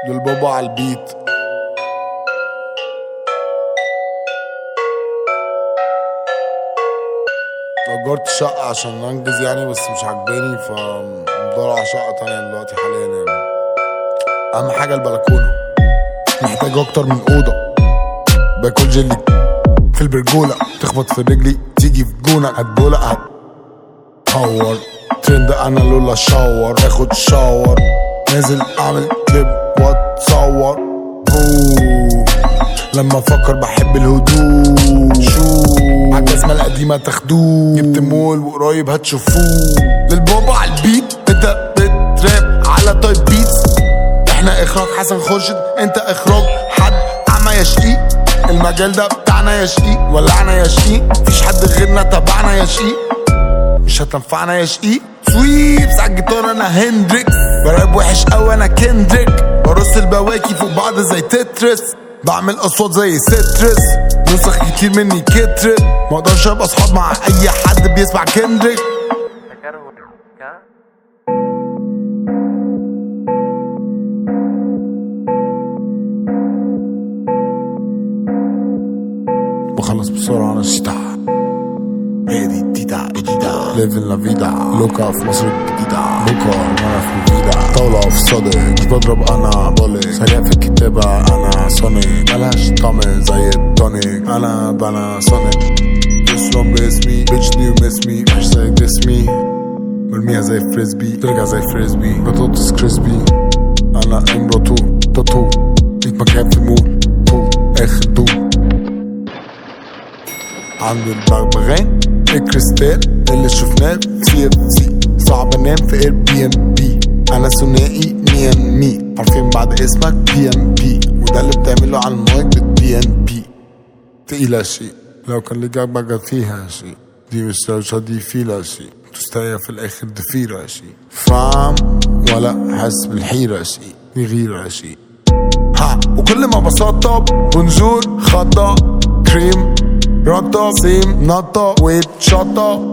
للبابا على البيت أجرت شقة عشان أنجز يعني بس مش عجباني فمدور على شقة تانية دلوقتي حاليا يعني أهم حاجة البلكونة محتاج أكتر من أوضة باكل جيلي في البرجولة تخبط في رجلي تيجي في جونة هتبولة هتهور ترند أنا لولا شاور اخد شاور نازل أعمل كليب واتصور أوه. لما افكر بحب الهدوء شو عالجزمة القديمة تاخدوه جبت مول وقريب هتشوفوه للبابا على البيت انت بتراب على تايب بيتس احنا اخراج حسن خورشيد انت اخراج حد اعمى يا شقيق المجال ده بتاعنا يا شقيق ولعنا يا شقيق مفيش حد غيرنا تبعنا يا شقيق مش هتنفعنا يا شقيق سويبس على الجيتار انا هندريكس براب وحش قوي انا كندريك برص البواكي فوق بعض زي تترس بعمل اصوات زي سترس نسخ كتير مني كترت مقدرش ابقى اصحاب مع اي حد بيسمع كندريك بخلص بسرعة انا شتاع هي دي تيتا جديدة ليفن لا فيدا لوكا في مصر الجديدة لوكا وانا في الفيدا طاولة في صدق مش بضرب انا بوليك سريع في الكتابة انا سونيك ملهاش طعم زي التونيك انا بنا سونيك يسلم باسمي بيتش دي ومسمي مش زي جسمي مرميها زي فريسبي ترجع زي فريسبي بطاطس كريسبي انا امبراطور تاتو ليك مكان في المول طول اخر دول عند البغبغان الكريستال اللي شفناه في اف سي صعب انام في اير بي ام بي انا ثنائي مي ام مي عارفين بعد اسمك بي ام بي وده اللي بتعمله على المايك بالبي ام بي تقيلة شيء لو كان لي جنبك فيها شيء دي مش روشة دي فيلا شيء تستاهل في الاخر ضفيرة شيء فاهم ولا حاسس بالحيرة شيء دي غيرة شيء ها وكل ما بسطب بونجور خطة كريم رطة سيم نطة ويت شطة